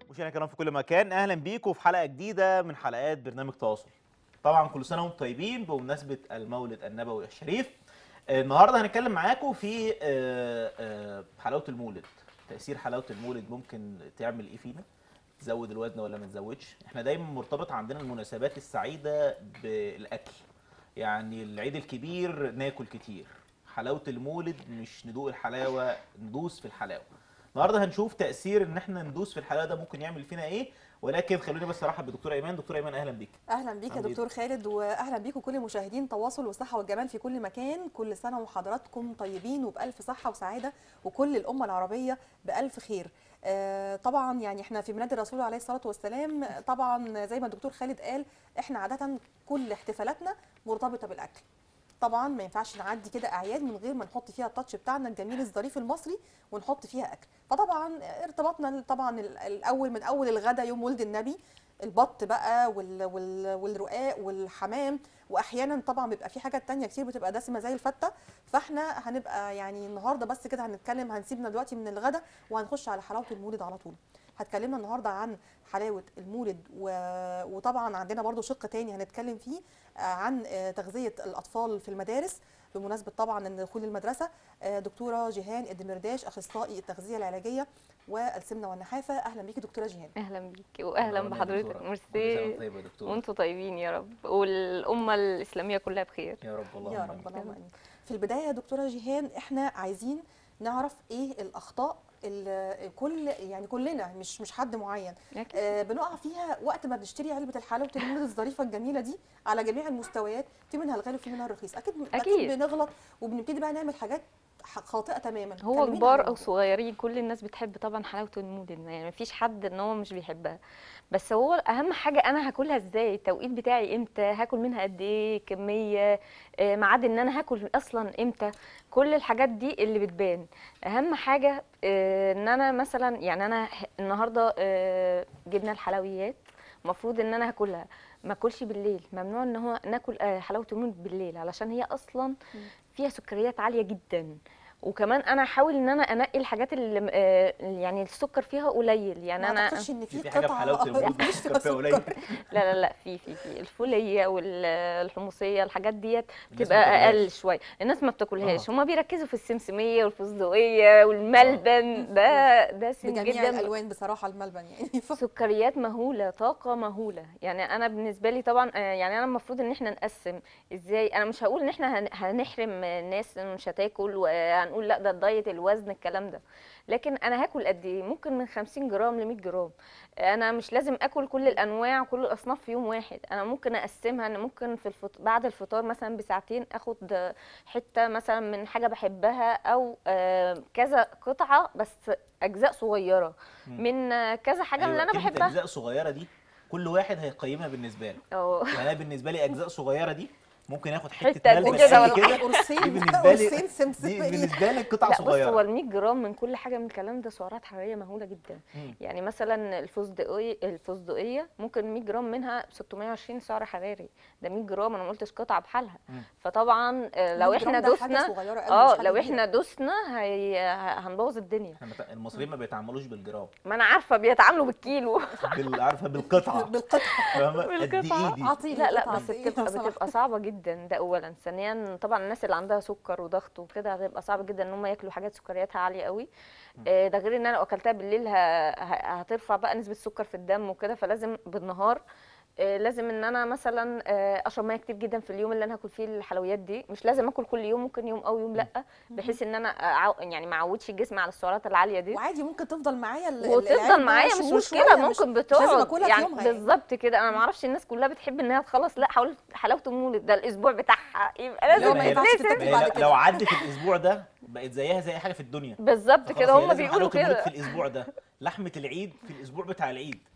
مشاهدينا الكرام في كل مكان اهلا بيكم في حلقه جديده من حلقات برنامج تواصل طبعا كل سنه وانتم طيبين بمناسبه المولد النبوي الشريف آه، النهارده هنتكلم معاكم في آه، آه، حلاوه المولد تاثير حلاوه المولد ممكن تعمل ايه فينا تزود الوزن ولا ما تزودش احنا دايما مرتبط عندنا المناسبات السعيده بالاكل يعني العيد الكبير ناكل كتير حلاوه المولد مش ندوق الحلاوه ندوس في الحلاوه النهارده هنشوف تاثير ان احنا ندوس في الحلاوه ده ممكن يعمل فينا ايه ولكن خلوني بس ارحب بدكتوره ايمان دكتوره ايمان اهلا بيك اهلا بيك يا عامل إيه؟ دكتور خالد واهلا بيكم كل مشاهدين تواصل والصحه والجمال في كل مكان كل سنه وحضراتكم طيبين وبالف صحه وسعاده وكل الامه العربيه بالف خير آه، طبعا يعني احنا في ميلاد الرسول عليه الصلاه والسلام آه، طبعا زي ما الدكتور خالد قال احنا عاده كل احتفالاتنا مرتبطه بالاكل طبعا ما ينفعش نعدي كده اعياد من غير ما نحط فيها التاتش بتاعنا الجميل الظريف المصري ونحط فيها اكل فطبعا ارتباطنا طبعا ال- الاول من اول الغدا يوم ولد النبي البط بقى وال وال والرقاق والحمام واحيانا طبعا بيبقى في حاجات تانية كتير بتبقى دسمه زي الفته فاحنا هنبقى يعني النهارده بس كده هنتكلم هنسيبنا دلوقتي من الغدا وهنخش على حلاوه المولد على طول هتكلمنا النهارده عن حلاوه المولد و... وطبعا عندنا برضو شق تاني هنتكلم فيه آه، عن آه، تغذيه الاطفال في المدارس بمناسبه طبعا ان دخول المدرسه آه، دكتوره جيهان الدمرداش اخصائي التغذيه العلاجيه والسمنه والنحافه اهلا بيكي دكتوره جيهان اهلا بيكي واهلا منورنا يا بحضرتك دكتورة. كل سنة ميرسي وانت طيبه يا دكتور وانتم طيبين يا رب والامه الاسلاميه كلها بخير يا رب والله يا رب اللهم امين في البدايه يا دكتوره جيهان احنا عايزين نعرف ايه الاخطاء اللي كل يعني كلنا مش مش حد معين أكيد. آه بنقع فيها وقت ما بنشتري علبه الحلاوه المولد الظريفه الجميله دي على جميع المستويات في منها الغالي وفي منها الرخيص اكيد اكيد أكيد. بنغلط وبنبتدي بقى نعمل حاجات ح- خاطئه تماما هو كلمينا عن كبار او الموضوع. صغيرين كل الناس بتحب طبعا حلاوه المولد يعني مفيش حد ان هو مش بيحبها بس هو اهم حاجه انا هاكلها ازاي التوقيت بتاعي امتى هاكل منها قد ايه كميه آه، ميعاد ان انا هاكل اصلا امتى كل الحاجات دي اللي بتبان اهم حاجه آه، ان انا مثلا يعني انا ه- النهارده آه، جبنا الحلويات المفروض ان انا هاكلها ما اكلش بالليل ممنوع ان هو ناكل آه، حلاوه المولد بالليل علشان هي اصلا فيها سكريات عاليه جدا وكمان انا احاول ان انا انقي الحاجات اللي آه، يعني السكر فيها قليل يعني ما انا اعتقدش ان في في في حاجه في قطعه حلاوه المولد مفيش السكر فيها قليل سكر لا لا لا في في في الفوليه والحمصيه الحاجات ديت الناس ما بتبقى بتاكلهاش. اقل شويه الناس ما بتاكلهاش آه. هما بيركزوا في السمسميه والفستقيه والملبن ده دسم بجميع جدا الالوان بصراحه الملبن يعني ف- سكريات مهوله طاقه مهوله يعني انا بالنسبه لي طبعا آه، يعني انا المفروض ان احنا نقسم ازاي انا مش هقول ان احنا هن- هنحرم الناس إن مش هتاكل وهنقول لا ده الدايت الوزن الكلام ده لكن انا هاكل قد ايه ممكن من 50 جرام ل 100 جرام انا مش لازم اكل كل الانواع وكل الاصناف في يوم واحد انا ممكن اقسمها انا ممكن في الفط... بعد الفطار مثلا بساعتين اخد حته مثلا من حاجه بحبها او آه، كذا قطعه بس اجزاء صغيره مم. من آه، كذا حاجه من اللي انا كلمة بحبها اجزاء صغيره دي كل واحد هيقيمها بالنسبه له اه يعني انا بالنسبه لي اجزاء صغيره دي ممكن اخد حتة حته قد ملبن كده قد ولا كده قرصين دي بالنسبه لي قرصين دي سمسميه بالنسبه لي قطعه لا بص هو صغيره ال 100 جرام من كل حاجه من الكلام ده سعرات حراريه مهوله جدا مم. يعني مثلا الفستقيه الفستقيه ممكن 100 جرام منها 620 سعر حراري ده 100 جرام انا ما قلتش قطعه بحالها مم. فطبعا آه، لو 100 احنا جرام ده حاجة دوسنا صغيرة أوي، اه مش حاجة لو كبيرة. احنا دوسنا هي... هنبوظ الدنيا احنا مت- المصريين ما بيتعاملوش بالجرام ما انا عارفه بيتعاملوا بالكيلو بال- عارفه بالقطعه بالقطعه فاهمه قد بالقطعة. ايه دي اعطي لا لا قطعة بس قد إيه بتبقى لو سمحت؟ بتبقى صعبه جدا ده اولا ثانيا طبعا الناس اللي عندها سكر وضغط وكده هتبقى صعب جدا ان هم ياكلوا حاجات سكرياتها عاليه قوي آه، ده غير ان انا لو اكلتها بالليل ه- ه- هترفع بقى نسبه السكر في الدم وكده فلازم بالنهار آه، لازم ان انا مثلا آه، اشرب ميه كتير جدا في اليوم اللي انا هاكل فيه الحلويات دي مش لازم اكل كل يوم ممكن يوم او يوم لا بحيث ان انا أعو- يعني ما اعودش الجسم على السعرات العاليه دي وعادي ممكن تفضل معايا ال- ال- وتفضل العلبة معايا مش شهور مشكله شوية، ممكن مش لازم بتقعد اكلها في يعني يومها يعني. بالظبط كده انا ما اعرفش الناس كلها بتحب ان هي تخلص لا حاول حلاوه المولد ده الاسبوع بتاعها يبقى لا، لازم ما ينفعش تتنسى تتاكل ما بعد هي لو- كده. لو عدت الاسبوع ده بقت زيها زي اي حاجه في الدنيا بالظبط فخلاص كده هي هم لازم بيقولوا حلاوة المولد كده في الاسبوع ده لحمه العيد في الاسبوع بتاع العيد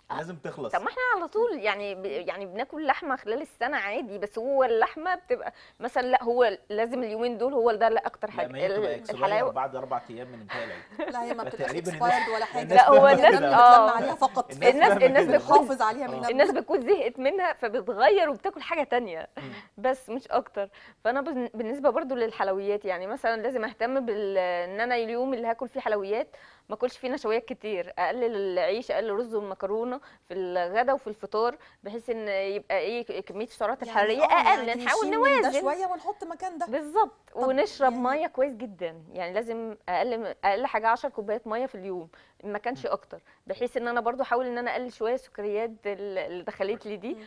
لازم تخلص طب ما احنا على طول يعني ب... يعني بناكل لحمه خلال السنه عادي بس هو اللحمه بتبقى مثلا لا هو لازم اليومين دول هو ده لا اكتر لا حاجه ما هي بتبقى ال- اكسباير بعد اربع ايام من انتهاء العيد لا هي ما بتبقاش تقريباً اكسبايرد ولا حاجه الناس لا، هو هي الناس- بنتلم آه. عليها فقط الناس الناس فاهمة الناس كده. بتكون بنحافظ عليها من آه. قبل. الناس بتكون زهقت منها فبتغير وبتاكل حاجه تانية بس مش اكتر فانا بن- بالنسبه برضو للحلويات يعني مثلا لازم اهتم بال ان انا اليوم اللي هاكل فيه حلويات ما اكلش فيه نشويات كتير اقلل العيش اقلل الرز والمكرونه في الغدا وفي الفطار بحيث ان يبقى ايه كميه السعرات الحراريه يعني آه، اقل يعني نحاول نشيل من ده نوازن شويه ونحط مكان ده بالظبط طب ونشرب يعني- ميه كويس جدا يعني لازم اقل اقل حاجه 10 كوبايات ميه في اليوم ما كانش اكتر بحيث ان انا برضو احاول ان انا اقلل شويه السكريات ال- اللي دخلت لي دي مم.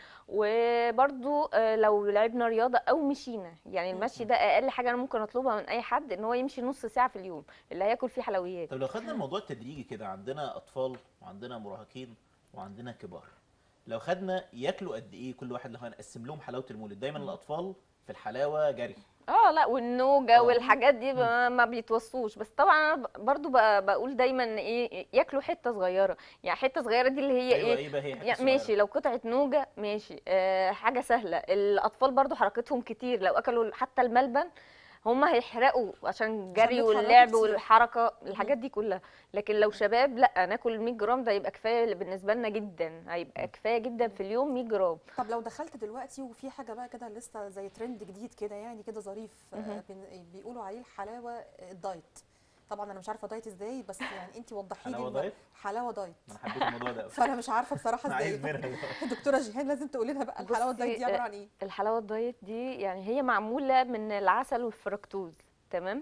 وبرضو آه، لو لعبنا رياضه او مشينا يعني مم. المشي ده اقل حاجه انا ممكن اطلبها من اي حد ان هو يمشي نص ساعه في اليوم اللي هياكل فيه حلويات طب لو خدنا الموضوع التدريجي كده عندنا اطفال وعندنا مراهقين وعندنا كبار لو خدنا ياكلوا قد ايه كل واحد لو هنقسم لهم حلاوه المولد دايما الاطفال في الحلاوه جري اه لا والنوجه آه. والحاجات دي ما, ما بيتوصوش بس طبعا انا ب- برضو ب- بقول دايما ايه ياكلوا حته صغيره يعني حته صغيره دي اللي هي ايوه ايه ايه بقى هي حته يعني صغيرة؟ ماشي لو قطعة نوجة ماشي آه حاجة سهلة الأطفال برضو حركتهم كتير لو أكلوا حتى الملبن هم هيحرقوا عشان جري بيتحركوا واللعب كتير. والحركة الحاجات دي كلها لكن لو شباب لا ناكل 100 جرام ده يبقى كفاية بالنسبة لنا جدا هيبقى كفاية جدا في اليوم 100 جرام طب لو دخلت دلوقتي وفي حاجه بقى كده لسه زي ترند جديد كده يعني كده ظريف آه، مهم. بن- بيقولوا عليه الحلاوه آه، الدايت طبعا انا مش عارفه دايت ازاي بس يعني انت وضحي لي حلاوة الم- دايت؟ حلاوه دايت انا حبيت الموضوع ده قوي فانا مش عارفه بصراحه انا عايز ازاي منها ده. دكتوره جيهان لازم تقولي لنا بقى الحلاوه بصي، الدايت دي عباره عن ايه الحلاوة الدايت دي يعني هي معمولة من العسل والفركتوز تمام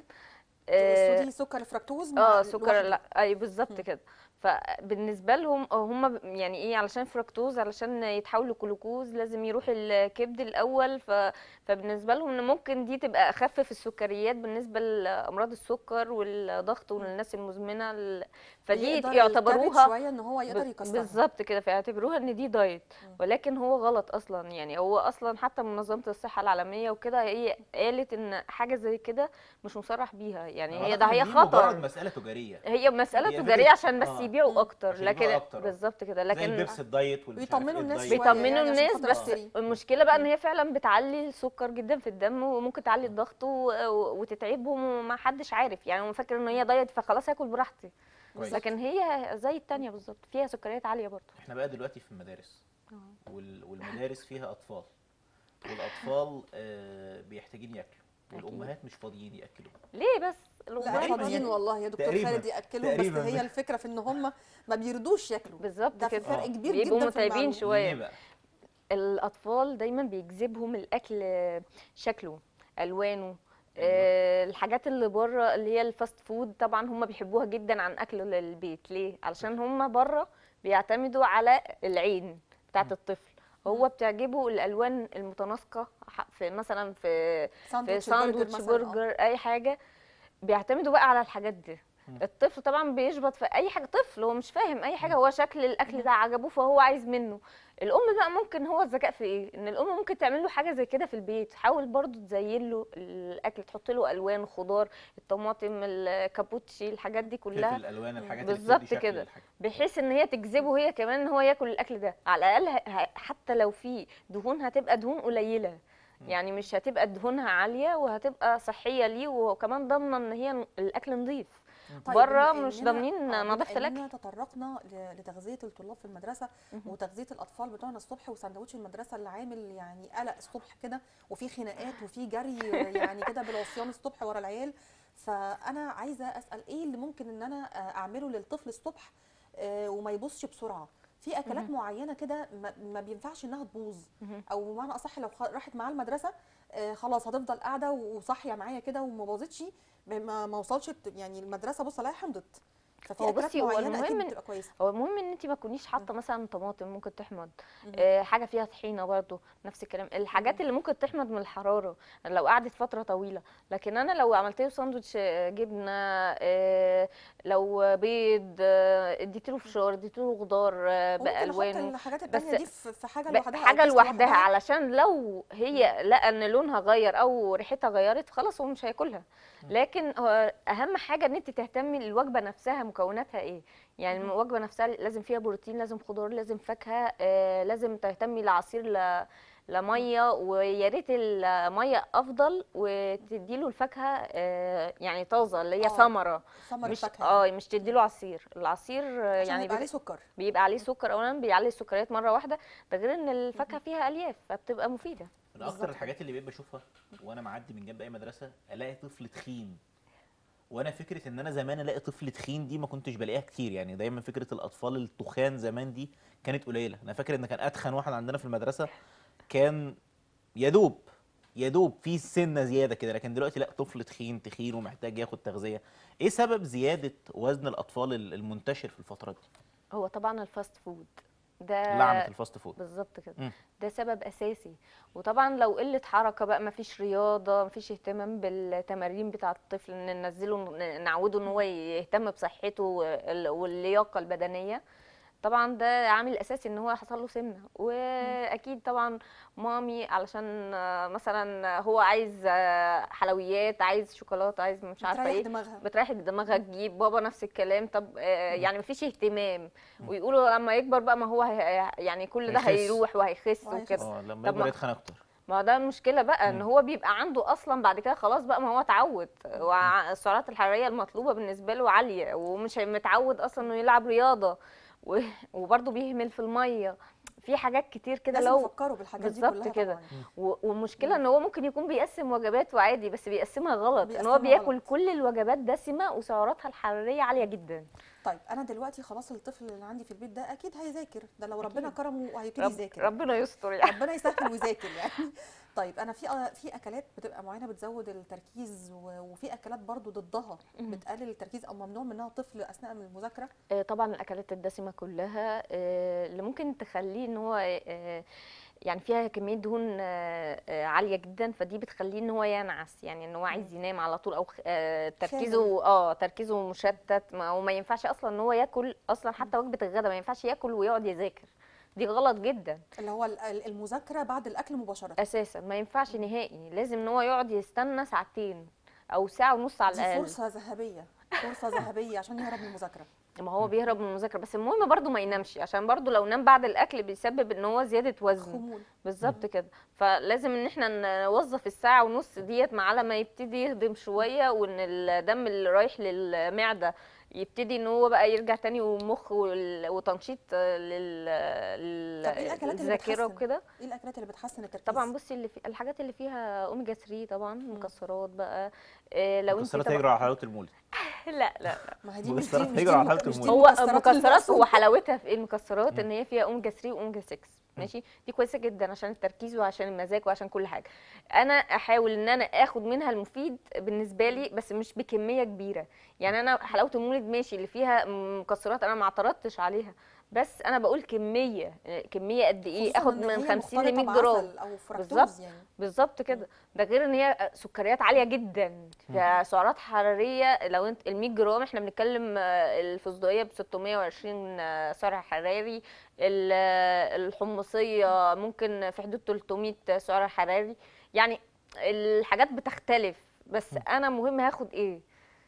السودي سكر فركتوز مع اه سكر لوحده. لا اي بالظبط مم. كده فبالنسبه لهم آه، هم ب- يعني ايه علشان فركتوز علشان يتحول لجلوكوز لازم يروح الكبد الاول ف... فبالنسبه لهم ان ممكن دي تبقى اخف في السكريات بالنسبه لامراض السكر والضغط والناس المزمنه ال- فدي بيقدر يكبت يعتبروها شويه ان هو يقدر ب- يكسرها بالظبط كده فيعتبروها ان دي دايت مم. ولكن هو غلط اصلا يعني هو اصلا حتى منظمه الصحه العالميه وكده هي قالت ان حاجه زي كده مش مصرح بيها يعني أنا هي أعتقد ده إن هي دي خطر مجرد مساله تجاريه هي مسألة هي تجارية فكرة- عشان بس آه. يبيعوا مم. أكتر عشان لكن يبيعوا أكتر. بالظبط كده زي لكن البيبسي الدايت والمش عارف بيطمنوا إيه الناس الدايت. شوية. بيطمنوا يعني عشان الناس خاطر بس أشتري. المشكلة بقى إن مم. هي فعلا بتعلي السكر جدا في الدم وممكن تعلي الضغط و- و- وتتعبهم وما حدش عارف يعني هو فاكر إن هي دايت فخلاص هاكل براحتي كويس. لكن هي زي التانية بالظبط فيها سكريات عالية برضه احنا بقى دلوقتي في المدارس وال- والمدارس فيها اطفال والاطفال آه، بيحتاجين ياكلوا والامهات مش فاضيين ياكلوا ليه بس لا الأمهات تقريباً فاضيين يعني. والله يا دكتور تقريباً. خالد ياكلوا بس تقريباً. هي الفكره في ان هم ما بيرضوش ياكلوا بالظبط ده في كده فرق آه. كبير بيبقوا جدا في متعبين المعلومة. شوية ليه بقى الأطفال دايما بيجذبهم الأكل شكله ألوانه آه، الحاجات اللي بره اللي هي الفاست فود طبعا هم بيحبوها جدا عن اكل البيت ليه علشان هم بره بيعتمدوا على العين بتاعت مم. الطفل هو بتعجبه الالوان المتناسقه ح- في مثلا في في ساندوتش ساندوتش مثلاً، آه. برجر اي حاجه بيعتمدوا بقى على الحاجات دي مم. الطفل طبعا بيشبط في اي حاجه طفل هو مش فاهم اي حاجه هو شكل الاكل ده عجبه فهو عايز منه الام بقى ممكن هو الذكاء في ايه ان الام ممكن تعمل له حاجه زي كده في البيت حاول برضو تزين له الاكل تحط له الوان خضار الطماطم الكابوتشي الحاجات دي كلها فلفل الالوان الحاجات اللي بالظبط بتدي شكل كده. للحاجة. بحيث ان هي تجذبه هي كمان ان هو ياكل الاكل ده على الاقل ه- ه- حتى لو في دهون هتبقى دهون قليله مم. يعني مش هتبقى دهونها عاليه وهتبقى صحيه ليه وكمان ضامنه ان هي ن- الاكل نظيف طيب بره بما مش إننا- ضامنين آه، بما نظافه إننا الاكل تطرقنا ل- لتغذيه الطلاب في المدرسه مهم. وتغذيه الاطفال بتوعنا الصبح وسندوتش المدرسه اللي عامل يعني قلق الصبح كده وفي خناقات وفي جري يعني كده بالعصيان الصبح ورا العيال فانا عايزه اسال ايه اللي ممكن ان انا آه، اعمله للطفل الصبح آه، وما يبصش بسرعه في اكلات مهم. معينه كده ما- ما بينفعش انها تبوظ مهم. او بمعنى اصح لو خ- راحت معاه المدرسه آه، خلاص هتفضل قاعده وصاحيه معايا كده وما باظتش ما ما وصلش الت- يعني المدرسه بص الاقيها حمضت ففي هو اكلات بصي، هو معينه اكيد المهم إن- بتبقى كويسه هو المهم ان انت ما تكونيش حاطه مثلا طماطم ممكن تحمض مهم. آه، حاجه فيها طحينه برضو نفس الكلام الحاجات مم. اللي ممكن تحمض من الحراره لو قعدت فتره طويله لكن انا لو عملت له ساندوتش آه، جبنه آه، لو بيض آه، اديت له فشار اديت له خضار آه، وممكن نحط بالوانه الحاجات بس التانية دي في في حاجه ب- لوحدها أو حاجه كيس لوحدها علشان لو هي لقى ان لونها غير او ريحتها غيرت خلاص هو مش هياكلها لكن هو اهم حاجه ان انت تهتمي الوجبه نفسها مكوناتها ايه يعني الوجبه نفسها لازم فيها بروتين لازم خضار لازم فاكهه آه لازم تهتمي لعصير ل لميه ويا ريت الميه افضل وتديله الفاكهه آه يعني طازه اللي هي آه، ثمره ثمر مش الفاكهه اه مش تديله عصير العصير آه، عشان يعني يبقى عليه بيبقى- سكر بيبقى عليه سكر اولا بيعلي السكريات مره واحده ده غير ان الفاكهه فيها الياف فبتبقى مفيده من اكتر بالظبط. الحاجات اللي بقيت بشوفها وانا معدي من جنب اي مدرسه الاقي طفل تخين وانا فكره ان انا زمان الاقي طفل تخين دي ما كنتش بلاقيها كتير يعني دايما فكره الاطفال التخان زمان دي كانت قليله انا فاكر ان كان اتخن واحد عندنا في المدرسه كان يا دوب يا دوب في سنه زياده كده لكن دلوقتي لا طفل تخين تخين ومحتاج ياخد تغذيه ايه سبب زياده وزن الاطفال المنتشر في الفتره دي هو طبعا الفاست فود ده لعنه الفاست فود بالظبط كده مم. ده سبب اساسي وطبعا لو قله حركه بقى ما فيش رياضه ما فيش اهتمام بالتمارين بتاع الطفل ان ننزله ن- نعوده ان هو يهتم بصحته وال- واللياقه البدنيه طبعا ده عامل اساسي ان هو حصل له سمنه واكيد طبعا مامي علشان آه، مثلا هو عايز آه، حلويات عايز شوكولاته عايز مش عارفه بتريح ايه دماغها بتريح دماغها تجيب بابا نفس الكلام طب آه، يعني مفيش اهتمام ويقولوا لما يكبر بقى ما هو هي يعني كل ده هيخس. وهيخس. هيروح وهيخس وكده اه لما طب يكبر ما- يتخن اكتر ما هو ده المشكله بقى ان مم. هو بيبقى عنده اصلا بعد كده خلاص بقى ما هو اتعود وع- السعرات الحراريه المطلوبه بالنسبه له عاليه ومش متعود اصلا انه يلعب رياضه و- وبرضه بيهمل في الميه في حاجات كتير كده لازم لو يفكروا بالحاجات دي بالظبط كلها كده. طبعاً. و- والمشكله ان هو ممكن يكون بيقسم وجباته عادي بس بيقسمها غلط ان بيقسمها هو بياكل غلط. كل الوجبات دسمه وسعراتها الحراريه عاليه جدا طيب انا دلوقتي خلاص الطفل اللي عندي في البيت ده اكيد هيذاكر ده لو ربنا أكيد. كرمه وهيبتدي رب يذاكر ربنا يستر يعني ربنا يسهل ويذاكر يعني طيب انا في في اكلات بتبقى معينه بتزود التركيز و- وفي اكلات برضو ضدها مم. بتقلل التركيز او ممنوع منها طفل اثناء من المذاكره آه، طبعا الاكلات الدسمه كلها آه، اللي ممكن تخليه ان هو آه، يعني فيها كميه دهون آه، آه، عاليه جدا فدي بتخليه ان هو ينعس يعني ان هو عايز ينام على طول او خ- آه، تركيزه اه تركيزه مشتت ما وما ينفعش اصلا ان هو ياكل اصلا حتى وجبه الغداء ما ينفعش ياكل ويقعد يذاكر دي غلط جدا اللي هو ال- ال- المذاكره بعد الاكل مباشره اساسا ما ينفعش نهائي لازم ان هو يقعد يستنى ساعتين او ساعه ونص على دي الاقل فرصه ذهبيه فرصه ذهبيه عشان يهرب من المذاكره ما هو بيهرب من المذاكره بس المهم برضو ما ينامش عشان برضو لو نام بعد الاكل بيسبب ان هو زياده وزن خمول بالظبط كده فلازم ان احنا نوظف الساعه ونص ديت مع على ما يبتدي يهضم شويه وان الدم اللي رايح للمعده يبتدي ان هو بقى يرجع تاني والمخ وال- وتنشيط لل طب إيه الأكلات اللي للذاكره بتحسن؟ وكده ايه الاكلات اللي بتحسن التركيز طبعا بصي اللي في الحاجات اللي فيها اوميجا 3 طبعا مكسرات بقى إيه لو انت مكسرات طبعا هيجروا على حلاوه المولد لا لا لا ما هي دي مش دي مكسرات مش دي هيجروا على المك- حلاوة مش دي المولد. هو المكسرات اللي المكسرات المقصود. وحلاوتها في ايه المكسرات مم. ان هي فيها اوميجا 3 واوميجا 6 ماشي دي كويسه جدا عشان التركيز وعشان المزاج وعشان كل حاجه انا احاول ان انا اخد منها المفيد بالنسبه لي بس مش بكميه كبيره يعني انا حلاوه المولد ماشي اللي فيها مكسرات انا ما اعترضتش عليها بس انا بقول كميه كميه قد ايه خصوصاً اخد إن من هي 50 ل 100 مختلطة جرام بعسل او فركتوز بالظبط. يعني بالظبط كده ده غير ان هي سكريات عاليه جدا فيها سعرات حراريه لو انت ال 100 جرام احنا بنتكلم آه، الفستقيه ب 620 آه، سعر حراري ال- آه، الحمصيه ممكن في حدود 300 سعر حراري يعني الحاجات بتختلف بس انا مهم هاخد ايه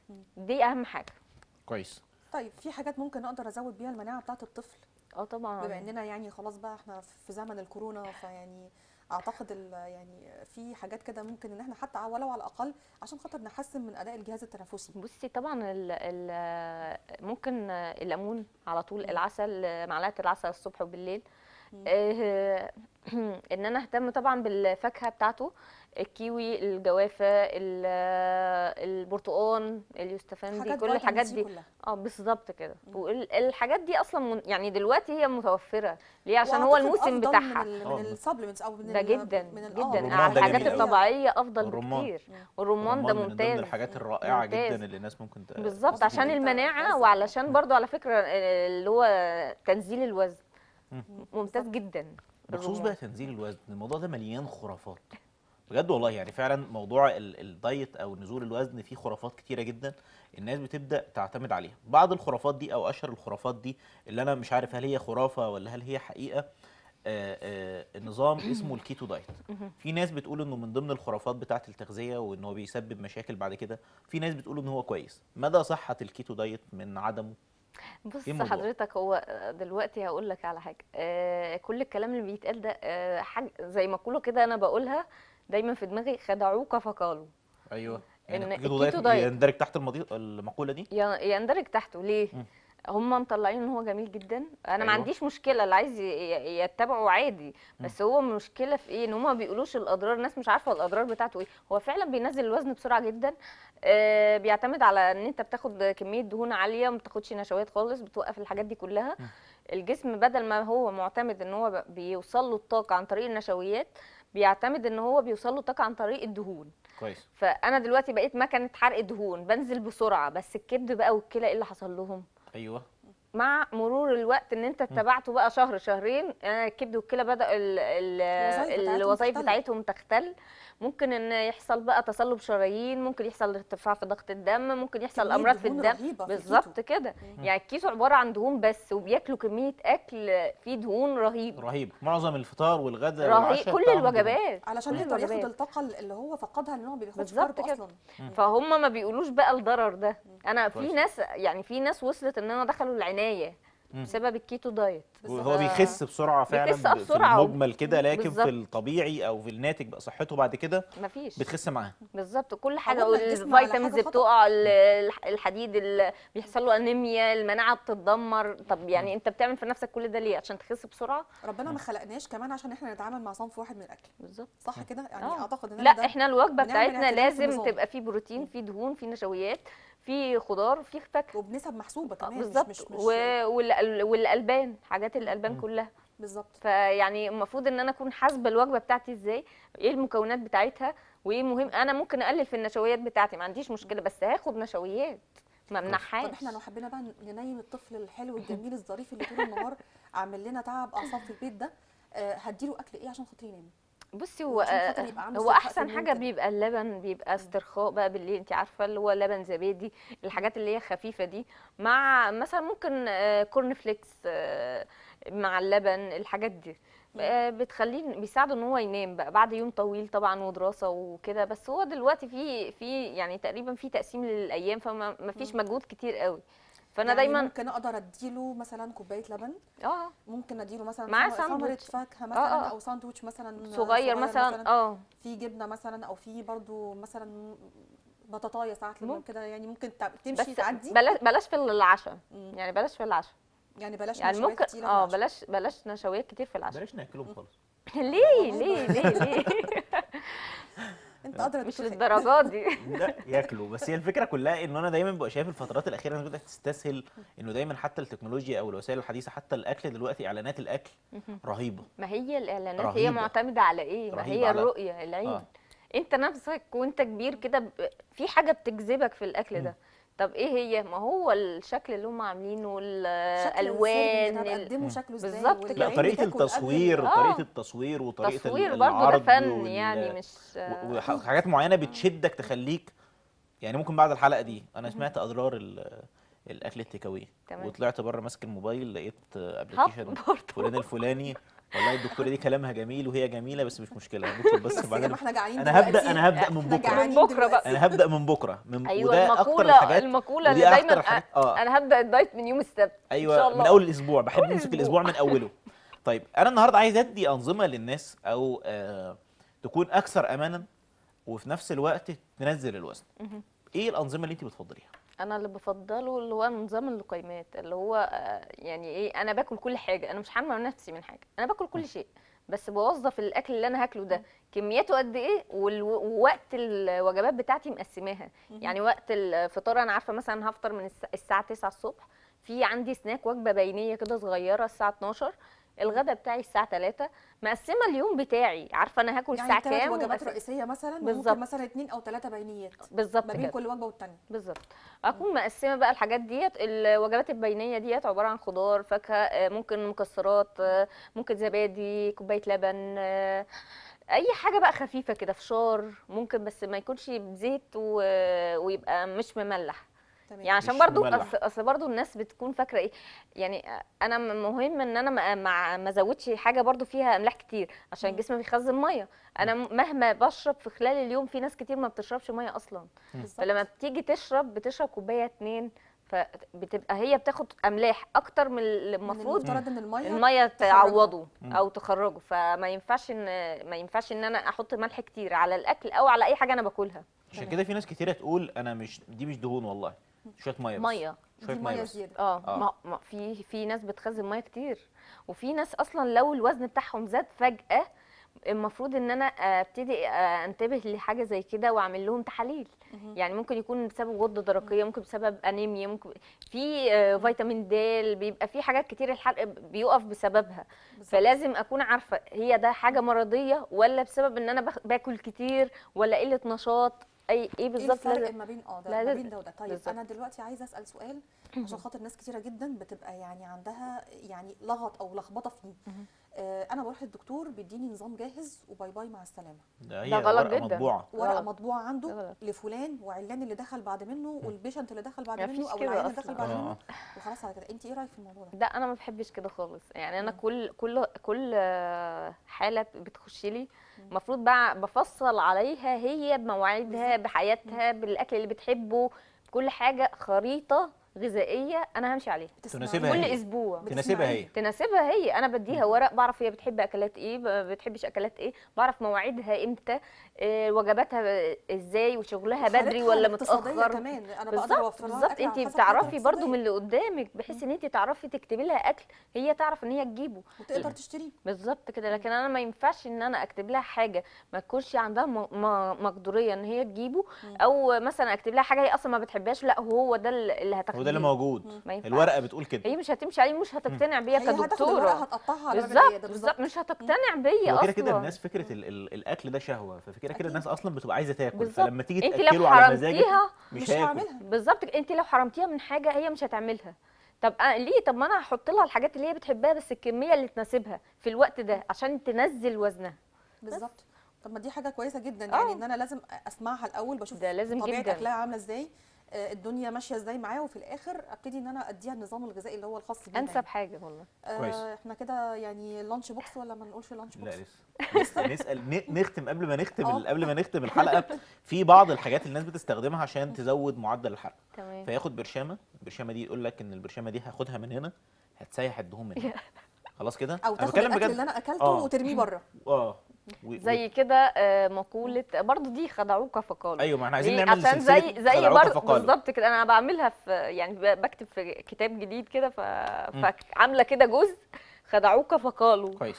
دي اهم حاجه كويس طيب في حاجات ممكن اقدر ازود بيها المناعه بتاعه الطفل اه طبعا بما اننا يعني خلاص بقى احنا في زمن الكورونا فيعني اعتقد ال- يعني في حاجات كده ممكن ان احنا حتى ولو على الاقل عشان خاطر نحسن من اداء الجهاز التنفسي بصي طبعا ال ال ممكن الليمون على طول مم. العسل معلقه العسل الصبح وبالليل مم. آه، ان انا اهتم طبعا بالفاكهه بتاعته الكيوي الجوافه ال- البرتقال اليوستفندي حاجات كل الحاجات فيتامين دي سي كلها اه بالظبط كده مم. والحاجات دي اصلا من يعني دلوقتي هي متوفره ليه عشان هو وأعتقد الموسم أفضل بتاعها من ال آه. من السبلمنتس او من ده ال- جدا من ال- آه، جدا من الرمان ده الحاجات جميل أوي. الطبيعيه افضل والرمان. بكتير مم. والرمان ده الرمان من ضمن ممتاز الحاجات الرائعه ممتاز. جدا اللي الناس ممكن ت- بالظبط مظبوط. عشان أنت المناعه بتوزع. وعلشان برضو على فكره اللي هو تنزيل الوزن مم. ممتاز جدا بخصوص الرمان. بقى تنزيل الوزن الموضوع ده مليان خرافات بجد والله يعني فعلا موضوع ال- الدايت او نزول الوزن فيه خرافات كتيره جدا الناس بتبدا تعتمد عليها بعض الخرافات دي او اشهر الخرافات دي اللي انا مش عارف هل هي خرافه ولا هل هي حقيقه آه، آه، نظام اسمه الكيتو دايت مهم. في ناس بتقول انه من ضمن الخرافات بتاعه التغذيه وان هو بيسبب مشاكل بعد كده في ناس بتقول ان هو كويس مدى صحه الكيتو دايت من عدمه بص إيه الموضوع؟ حضرتك هو دلوقتي هقول لك على حاجه آه كل الكلام اللي بيتقال ده آه حاجه زي ما كله كده انا بقولها دايما في دماغي خدعوك فقالوا ايوه إن يعني الكيتو الكيتو دايت- دايت يندرج تحت المضي... المقوله دي ي- يندرج تحته ليه مم. هم مطلعين ان هو جميل جدا انا أيوة. ما عنديش مشكله اللي عايز ي- ي- يتبعه عادي بس هو المشكله في ايه ان هم ما بيقولوش الاضرار الناس مش عارفه الاضرار بتاعته ايه هو فعلا بينزل الوزن بسرعه جدا آه بيعتمد على ان انت بتاخد كميه دهون عاليه ما بتاخدش نشويات خالص بتوقف الحاجات دي كلها الجسم بدل ما هو معتمد ان هو ب- بيوصل له الطاقه عن طريق النشويات بيعتمد ان هو بيوصل له طاقه عن طريق الدهون كويس فانا دلوقتي بقيت مكنه حرق دهون بنزل بسرعه بس الكبد بقى والكلى ايه اللي حصل لهم ايوه مع مرور الوقت ان انت اتبعته بقى شهر شهرين آه، الكبد والكلى بدا ال- ال- الوظائف بتاعتهم الوظائف تختل. بتاعتهم تختل ممكن ان يحصل بقى تصلب شرايين ممكن يحصل ارتفاع في ضغط الدم ممكن يحصل كمية امراض في دهون الدم رهيبة في بالظبط الكيتو. كده يعني الكيتو عباره عن دهون بس وبياكلوا كميه اكل فيه دهون رهيب رهيب معظم الفطار والغداء رهيب والعشاء كل بتاعهم دهون. الوجبات علشان كل يقدر ياخد الوجبات. الطاقه اللي هو فقدها ان هو ما بياخدش بالظبط كارب كده. اصلا فهم ما بيقولوش بقى الضرر ده انا في كويس. ناس يعني في ناس وصلت ان انا دخلوا العنايه مم. بسبب الكيتو دايت وهو بيخس بسرعه فعلا بيخس آه ب- في بسرعة و- المجمل كده لكن بالظبط. في الطبيعي او في الناتج بقى صحته بعد كده مفيش بتخس معاه بالظبط كل حاجه عودنا الجسم على والفيتامينز حاجة خطأ. بتقع ال- الحديد اللي بيحصل له انيميا المناعه بتتدمر طب يعني انت بتعمل في نفسك كل ده ليه عشان تخس بسرعه ربنا ما خلقناش كمان عشان احنا نتعامل مع صنف واحد من الاكل بالظبط صح كده يعني آه. اعتقد ان لا أنا ده احنا الوجبه بنعمل بتاعتنا اعتدال في لازم النظام. تبقى فيه بروتين فيه دهون فيه نشويات فيه خضار فيه فاكهه وبنسب محسوبه آه، كمان مش بالظبط مش, مش و- والأل- والالبان حاجات الالبان مم. كلها بالظبط فيعني المفروض ان انا اكون حاسبه الوجبه بتاعتي ازاي ايه المكونات بتاعتها وايه مهم انا ممكن اقلل في النشويات بتاعتي ما عنديش مشكله بس هاخد نشويات ما طب امنعهاش احنا لو حبينا بقى ننيم الطفل الحلو الجميل الظريف اللي طول النهار عامل لنا تعب اعصاب في البيت ده آه، هديله اكل ايه عشان خاطر ينام بصي هو عشان خاطر آه، يبقى عنده هو استرخاء في احسن النوم حاجه كده. بيبقى اللبن بيبقى استرخاء بقى بالليل انت عارفه اللي هو لبن زبادي الحاجات اللي هي خفيفه دي مع مثلا ممكن آه، كورن فليكس آه، مع اللبن الحاجات دي آه، بتخليه بيساعده ان هو ينام بقى بعد يوم طويل طبعا ودراسه وكده بس هو دلوقتي في في يعني تقريبا في تقسيم للايام فما ما فيش مجهود كتير قوي فانا يعني دايما ممكن اقدر اديله مثلا كوبايه لبن اه ممكن اديله مثلا معاه ثمرة- ثمرة ساندوتش. فاكهه آه، مثلا آه. او ساندوتش مثلا صغير مثلا اه في جبنه مثلا او في برضو مثلا بطاطايه ساعات لما ممكن. كده يعني ممكن تع- تمشي بس تعدي بلاش بلاش في العشاء مم. يعني بلاش في العشاء يعني بلاش يعني نشويات ممكن كتيرة في اه العشاء. بلاش بلاش نشويات كتير في العشاء بلاش ناكلهم خالص ليه ليه ليه ليه انت قادره مش تدخل للدرجات دي لا ياكلوا بس هي الفكره كلها ان انا دايما ببقى شايف الفترات الاخيره الناس بدات تستسهل انه دايما حتى التكنولوجيا او الوسائل الحديثه حتى الاكل دلوقتي اعلانات الاكل رهيبه ما هي الاعلانات هي رهيبة. معتمده على ايه ما رهيبة هي على- الرؤيه العين آه. انت نفسك وانت كبير كده ب- في حاجه بتجذبك في الاكل ده طب ايه هي ما هو الشكل اللي هم عاملينه الالوان ال- بتقدمه شكله ازاي بالظبط كده. لا والعين طريقه بتاكل قبل التصوير ال- آه. طريقه التصوير وطريقه ال- تصوير برضه ده العرض فن وال- يعني مش و- وحاجات معينه بتشدك تخليك يعني ممكن بعد الحلقه دي انا سمعت اضرار ال- الاكل التيك أواي تمام. وطلعت بره ماسك الموبايل لقيت هب ابلكيشن برضه فلان الفلاني والله الدكتوره دي كلامها جميل وهي جميله بس مش مشكله هنطلب بس بس يا بعدين جماعه احنا جعانين انا هبدا دلوقتي. انا هبدا من احنا بكره جعانين من بكرة بقى. دلوقتي. انا هبدا من بكره من ايوه وده اكتر المقوله الحاجات المقوله ودي اللي اكتر دايما الحاجات اه انا هبدا الدايت من يوم السبت ان ايوه شاء من الله اول الاسبوع بحب أول نمسك أسبوع. الاسبوع من اوله طيب انا النهارده عايز ادي انظمه للناس او آه تكون اكثر امانا وفي نفس الوقت تنزل الوزن مهم. ايه الانظمه اللي انت بتفضليها انا اللي بفضله اللي هو نظام اللقيمات اللي هو آه، يعني ايه انا باكل كل حاجه انا مش حارمه نفسي من حاجه انا باكل كل شيء بس بوظف الاكل اللي انا هاكله ده كميته قد ايه والو- ووقت الوجبات بتاعتي مقسماها يعني وقت الفطار انا عارفه مثلا هفطر من الس- الساعه 9 الصبح في عندي سناك وجبه بينيه كده صغيره الساعه 12 الغدا بتاعي الساعه 3 مقسمه اليوم بتاعي عارفه انا هاكل يعني الساعه ثلاث كام وجبات ومقسمة- رئيسيه مثلا بالظبط. ممكن مثلا اثنين او ثلاثه بينيات بالظبط ما بين كده كل وجبه والثانيه بالظبط اكون مقسمه بقى الحاجات ديت الوجبات البينيه ديت عباره عن خضار فاكهه آه، ممكن مكسرات آه، ممكن زبادي كوبايه لبن آه، اي حاجه بقى خفيفه كده فشار ممكن بس ما يكونش بزيت و... ويبقى مش مملح تمام يعني عشان مش برضو مملح. اصل اصل برضو الناس بتكون فاكره ايه يعني انا م- مهم ان انا ما ما ما ازودش حاجه برضو فيها املاح كتير عشان مم. الجسم بيخزن ميه انا م- مهما بشرب في خلال اليوم في ناس كتير ما بتشربش ميه اصلا بالظبط. فلما بتيجي تشرب بتشرب كوبايه اتنين فبتبقى هي بتاخد املاح اكتر من اللي من المفروض المفترض ان الميه الميه تخرجها. تعوضه مم. او تخرجه فما ينفعش ان ما ينفعش ان انا احط ملح كتير على الاكل او على اي حاجه انا باكلها عشان تمام. كده في ناس كتيره تقول انا مش دي مش دهون والله شويه ميه بس ميه شويه دي ميه ميه بس زياده اه آه. ما ما في في ناس بتخزن ميه كتير وفي ناس اصلا لو الوزن بتاعهم زاد فجاه المفروض ان انا ابتدي آه، انتبه لحاجه زي كده واعمل لهم تحاليل مهم. يعني ممكن يكون بسبب غده درقيه ممكن بسبب انيميا ممكن في آه، فيتامين د بيبقى في حاجات كتير الحرق بيقف بسببها بالظبط. فلازم اكون عارفه هي ده حاجه مرضيه ولا بسبب ان انا باخ- باكل كتير ولا قله نشاط اي ايه ايه بالظبط الفرق لازم ما بين اه ده لا، ما لازم- بين ده وده طيب بالظبط. انا دلوقتي عايزه اسال سؤال عشان خاطر ناس كتيره جدا بتبقى يعني عندها يعني لغط او لخبطه فيه مهم. آه انا بروح للدكتور بيديني نظام جاهز وباي باي مع السلامه ده هي ده غلط ورقه جدا. مطبوعه ورقه غلط. مطبوعه ده عنده غلط. لفلان وعلان اللي دخل بعد منه والبيشنت اللي دخل بعد مفيش منه او كده العيان اللي أصلاً. دخل بعد آه. منه وخلاص على كده انت ايه رايك في الموضوع ده ده انا ما بحبش كده خالص يعني انا مم. كل كل كل آه، حاله بتخش لي مم. المفروض بقى بفصل عليها هي بمواعيدها بالظبط. بحياتها بالاكل اللي بتحبه بكل حاجه خريطه غذائيه انا همشي عليها تناسبها كل هي. اسبوع تناسبها هي تناسبها هي انا بديها مم. ورق بعرف هي بتحب اكلات ايه ما بتحبش اكلات ايه بعرف مواعيدها امتى آه، وجباتها ازاي وشغلها بدري وحالتها ولا الاقتصادية متاخر كمان انا بقدر بالظبط اوفر لها بالظبط الأكل على انت حسب حالتها بتعرفي برضو الاقتصادية. من اللي قدامك بحيث ان انت تعرفي تكتبي لها اكل هي تعرف ان هي تجيبه وتقدر تشتريه بالظبط كده لكن انا ما ينفعش ان انا اكتب لها حاجه ما تكونش عندها م- م- مقدوريه ان هي تجيبه مم. او مثلا اكتب لها حاجه هي اصلا ما بتحبهاش لا هو ده اللي هتاخديه هو ده اللي موجود مم. ما ينفعش. الورقه بتقول كده هي مش هتمشي عليه مش هتقتنع بيا هي هتاخد الورقه كدكتوره هتقطعها على باب بالظبط العياده بالظبط مش هتقتنع بيا هو اصلا كده كده الناس فكره ال ال الاكل ده شهوه ففكره كده أكيد. الناس اصلا بتبقى عايزه تاكل بالظبط. فلما تيجي انت لو تاكله على مزاجك حرمتيها مش, مش هياكل هعملها بالظبط كده، انت لو حرمتيها من حاجه هي مش هتعملها طب أنا ليه طب ما انا هحط لها الحاجات اللي هي بتحبها بس الكميه اللي تناسبها في الوقت ده عشان تنزل وزنها بالظبط طب ما دي حاجه كويسه جدا آه. يعني ان انا لازم اسمعها الاول بشوف ده لازم طبيعه جداً. اكلها عامله ازاي آه، الدنيا ماشيه ازاي معاه وفي الاخر ابتدي ان انا اديها النظام الغذائي اللي هو الخاص بيها انسب حاجه والله يعني. كويس. آه احنا كده يعني لانش بوكس ولا ما نقولش لانش لا بوكس لسه نسال ن- نختم قبل ما نختم آه. ال- قبل ما نختم الحلقه في بعض الحاجات اللي الناس بتستخدمها عشان تزود معدل الحرق تمام فياخد برشامه البرشامه دي يقول لك ان البرشامه دي هاخدها من هنا هتسيح الدهون من هنا خلاص كده او انا تاخد بتكلم الاكل بجد اللي انا اكلته آه. وترميه بره اه و- و- زي كده آه، مقوله برضو دي خدعوك فقالوا ايوه ما احنا عايزين ليه؟ نعمل عشان سلسله زي زي خدعوك برضه فقالوا. بالظبط كده انا بعملها في يعني ب- بكتب في كتاب جديد كده ف... فعامله كده جزء خدعوك فقالوا كويس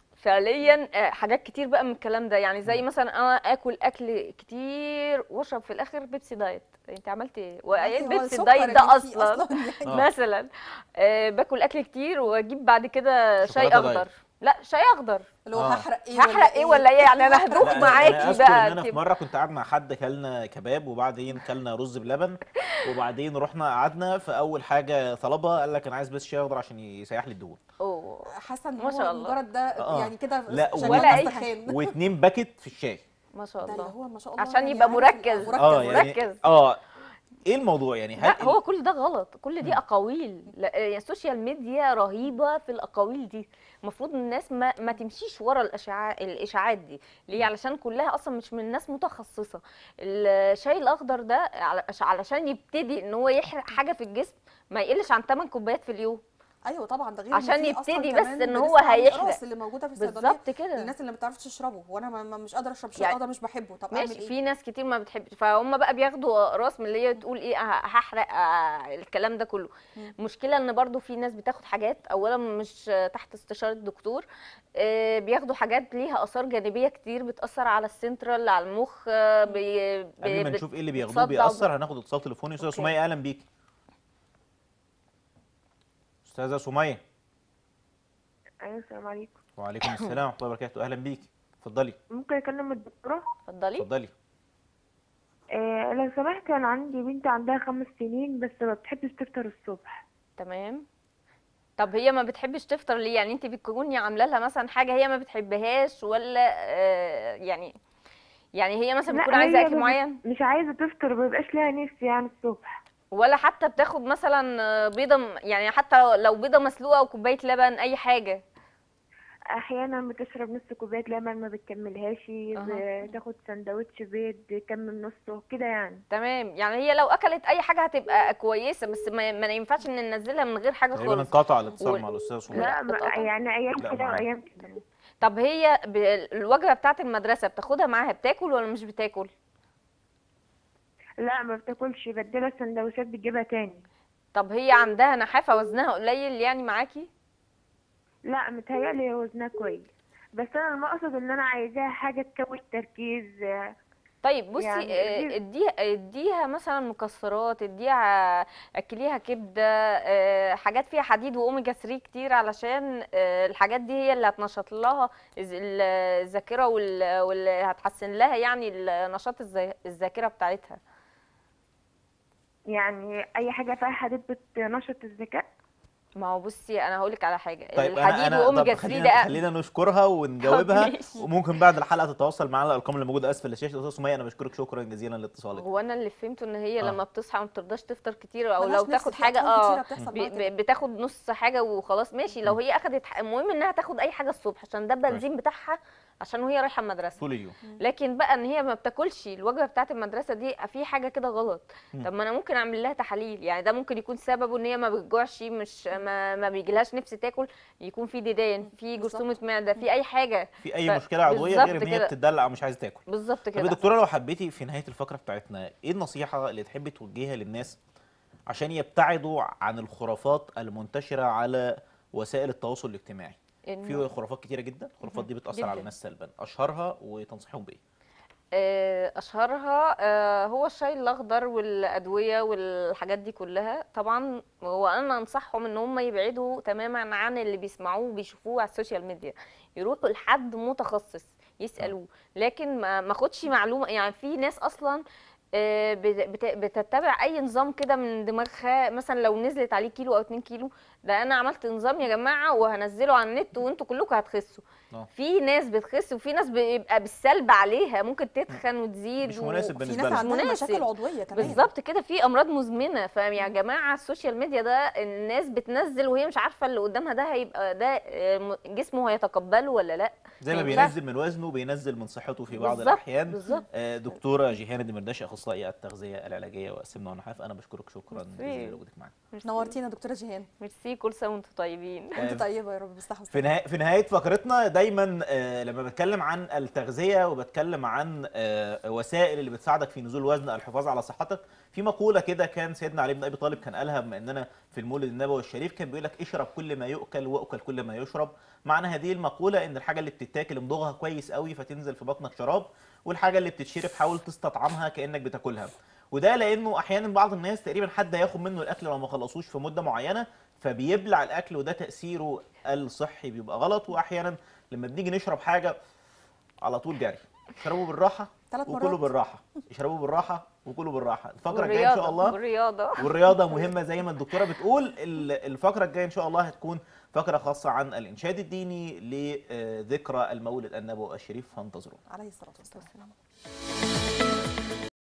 فعليا آه، حاجات كتير بقى من الكلام ده يعني زي مثلا انا اكل اكل كتير واشرب في الاخر بيبسي دايت انت عملتي ايه وايه هو البيبسي السكر الدايت ده اللي فيه اصلا يعني آه. مثلا آه باكل اكل كتير واجيب بعد كده شاي شوكولاتة دايت. اخضر لا شاي اخضر اللي هو آه. هحرق ايه هحرق ايه ولا ايه يعني انا هدوخ لا، أنا- معاكي انا اذكر بقى ان انا في انت- مره كنت قاعد مع حد كلنا كباب وبعدين كلنا رز بلبن وبعدين رحنا قعدنا فاول حاجه طلبها قال لك انا عايز بس شاي اخضر عشان يسيح لي الدهون اوه حاسه ان ما شاء هو الله. مجرد ده آه. يعني كده لا، شكله ولا أي مستخان. واتنين باكت في الشاي ما شاء ده اللي الله هو ما شاء الله عشان يعني يبقى عامل- مركز. مركز اه يعني مركز. اه ايه الموضوع يعني هل لا هو كل ده غلط كل دي مم. اقاويل لا يعني السوشيال ميديا رهيبه في الاقاويل دي المفروض الناس ما, ما تمشيش ورا الاشاعات الاشاعات دي ليه علشان كلها اصلا مش من ناس متخصصه الشاي الاخضر ده على- علشان يبتدي ان هو يحرق حاجه في الجسم ما يقلش عن 8 كوبايات في اليوم ايوه طبعا ده غير إن عشان في أصلاً يبتدي بس كمان إن هو بنسمع عن هيحرق. الأقراص اللي موجوده في الصيدليه بالظبط كده الناس اللي ما بتعرفش تشربه وانا ما ما- مش قادره اشرب شاي يعني اخضر مش بحبه طب اعمل ماشي ايه في ناس كتير ما بتحبش فهم بقى بياخدوا اقراص من اللي هي تقول ايه ه- هحرق آه، الكلام ده كله مم. المشكله ان برضو في ناس بتاخد حاجات اولا مش آه، تحت استشاره الدكتور آه، بياخدوا حاجات ليها اثار جانبيه كتير بتاثر على السنترال على المخ آه، بي- بي- قبل ما بت- نشوف ايه اللي بياخدوه بتصدع بيأثر هناخد اتصال تليفوني استاذه أوكي. سميه اهلا بيكي استاذه سميه ايوه السلام عليكم وعليكم السلام ورحمه الله وبركاته اهلا بيكي اتفضلي ممكن اكلم الدكتوره اتفضلي اتفضلي آه لو سمحت انا عندي بنت عندها خمس سنين بس ما بتحبش تفطر الصبح تمام طب هي ما بتحبش تفطر ليه يعني انت بتكوني عامله لها مثلا حاجه هي ما بتحبهاش ولا آه، يعني يعني هي مثلا لا، بتكون عايزه هي اكل ما بت- معين مش عايزه تفطر ما بيبقاش لها نفس يعني الصبح ولا حتى بتاخد مثلا آه، بيضه م- يعني حتى لو بيضه مسلوقه او كوبايه لبن اي حاجه احيانا بتشرب نص كوبايه لبن ما بتكملهاش أها. بتاخد سندوتش بيض كمل نصه كده يعني تمام يعني هي لو اكلت اي حاجه هتبقى كويسه بس ما, ما ينفعش ان ننزلها من غير حاجه تقريبا خالص انقطع الاتصال وال- مع الاستاذ لا. سمية لا ما- بتقطع. يعني ايام لا، كده معايا. وايام كده طب هي ب... الوجبه بتاعه المدرسه بتاخدها معاها بتاكل ولا مش بتاكل لا ما بتاكلش بدلها سندوتشات بتجيبها تاني طب هي عندها نحافه وزنها قليل يعني معاكي لا متهيألي وزنها كويس بس انا المقصد ان انا عايزاها حاجه تكون تركيز آه، طيب بصي يعني آه، دي- اديها اديها مثلا مكسرات اديها اكليها كبده آه، حاجات فيها حديد واوميجا 3 كتير علشان آه، الحاجات دي هي اللي هتنشط لها الز- ال- الذاكره وال- واللي هتحسن لها يعني ال- نشاط الذا- الذاكره بتاعتها يعني اي حاجه فيها حديد بتنشط الذكاء ما هو بصي انا هقول لك على حاجه طيب انا الحديد انا واوميجا طب 3 خلينا ده خلينا نشكرها ونجاوبها ماشي. وممكن بعد الحلقه تتواصل معانا الارقام اللي موجوده اسفل الشاشه استاذ سمية انا بشكرك شكرا جزيلا لاتصالك هو انا اللي فهمته ان هي آه. لما بتصحى ما بترضاش تفطر كتير او ملهاش لو نفس تاخد في حاجه أطفال اه كتيرة بتحصل ب- معاها كده. ب- بتاخد نص حاجه وخلاص ماشي لو هي اخدت ح- المهم انها تاخد اي حاجه الصبح عشان ده البنزين بتاعها عشان وهي رايحه المدرسه طول اليوم لكن بقى ان هي ما بتاكلش الوجبه بتاعه المدرسه دي في حاجه كده غلط مم. طب ما انا ممكن اعمل لها تحاليل يعني ده ممكن يكون سببه ان هي ما بتجوعش مش ما, ما بيجيلهاش نفس تاكل يكون في ديدان في بالظبط. جرثومه معده في اي حاجه في اي ف- مشكله عضويه غير بالظبط ان هي كده. بتدلع او مش عايزه تاكل بالظبط طب يا كده دكتوره لو حبيتي في نهايه الفقره بتاعتنا ايه النصيحه اللي تحبي توجهها للناس عشان يبتعدوا عن الخرافات المنتشره على وسائل التواصل الاجتماعي إنه- في خرافات كتيره جدا الخرافات دي بتاثر على جداً. الناس سلبا اشهرها وتنصحهم بايه آه، اشهرها آه، هو الشاي الاخضر والادويه والحاجات دي كلها طبعا هو انا انصحهم ان هم يبعدوا تماما عن اللي بيسمعوه وبيشوفوه على السوشيال ميديا يروحوا لحد متخصص يسالوه لكن ما ما اخدش معلومه يعني في ناس اصلا آه، بت- بت- بتتبع اي نظام كده من دماغها مثلا لو نزلت عليه كيلو او 2 كيلو ده انا عملت نظام يا جماعه وهنزله على النت وانتوا كلكم هتخسوا آه. في ناس بتخس وفي ناس بيبقى بالسلب عليها ممكن تتخن وتزيد مش و- مناسب في بالنسبه ناس لها عندها مناسب. مشاكل عضويه كمان بالظبط كده في امراض مزمنه فيا جماعه السوشيال ميديا ده الناس بتنزل وهي مش عارفه اللي قدامها ده هيبقى ده آه، م- جسمه هيتقبله ولا لا زي ما ما ينفعش. بينزل من وزنه بينزل من صحته في بعض بالظبط، الاحيان بالظبط آه، دكتوره جيهان الدمرداشي اخصائيه التغذيه العلاجيه والسمنه والنحاف انا بشكرك شكرا ميرسي. جزيلا لوجودك معانا ميرسي. نورتينا دكتوره جيهان ميرسي كل سنه وانتم طيبين آه، وانت طيبه يا رب بالصحه في نهاية في نهاية فقرتنا دايما آه، لما بتكلم عن التغذية وبتكلم عن آه، وسائل اللي بتساعدك في نزول الوزن أو الحفاظ على صحتك في مقولة كده كان سيدنا علي بن أبي طالب كان قالها بما إننا في المولد النبوي الشريف كان بيقول لك اشرب كل ما يؤكل وأكل كل ما يشرب معنى هذه المقولة إن الحاجة اللي بتتاكل امضغها كويس قوي فتنزل في بطنك شراب والحاجة اللي بتتشرب حاول تستطعمها كأنك بتاكلها وده لانه احيانا بعض الناس تقريبا حد هياخد منه الاكل لو ما خلصوش في مده معينه فبيبلع الاكل وده تاثيره الصحي بيبقى غلط واحيانا لما بنيجي نشرب حاجه على طول جري اشربوا بالراحه ثلاث وكلوا مرات بالراحه اشربوا بالراحه وكلوا بالراحه الفقره الجايه ان شاء الله والرياضه والرياضه مهمه زي ما الدكتوره بتقول ال- الفقره الجايه ان شاء الله هتكون فقره خاصه عن الانشاد الديني لذكرى المولد النبوي الشريف فانتظروا عليه الصلاه والسلام